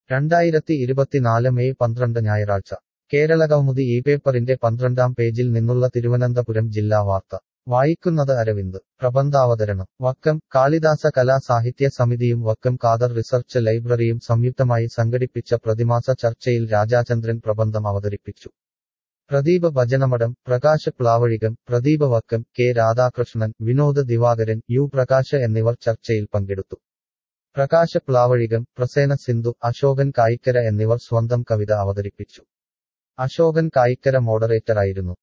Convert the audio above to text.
രണ്ടായിരത്തി ഇരുപത്തിനാല് മെയ് പന്ത്രണ്ട് ഞായറാഴ്ച കേരളകൗമുദി ഈ പേപ്പറിന്റെ പന്ത്രണ്ടാം പേജിൽ നിന്നുള്ള തിരുവനന്തപുരം ജില്ലാ വാർത്ത വായിക്കുന്നത് അരവിന്ദ് പ്രബന്ധാവതരണം വക്കം കാളിദാസ കലാ സാഹിത്യ സമിതിയും വക്കം കാദർ റിസർച്ച് ലൈബ്രറിയും സംയുക്തമായി സംഘടിപ്പിച്ച പ്രതിമാസ ചർച്ചയിൽ രാജാചന്ദ്രൻ പ്രബന്ധം അവതരിപ്പിച്ചു പ്രദീപ് ഭജനമഠം പ്രകാശ് പ്ലാവഴികം പ്രദീപ് വക്കം കെ രാധാകൃഷ്ണൻ വിനോദ് ദിവാകരൻ യു പ്രകാശ് എന്നിവർ ചർച്ചയിൽ പങ്കെടുത്തു പ്രകാശ് പ്ലാവഴികം പ്രസേന സിന്ധു അശോകൻ കായിക്കര എന്നിവർ സ്വന്തം കവിത അവതരിപ്പിച്ചു അശോകൻ കായിക്കര മോഡറേറ്ററായിരുന്നു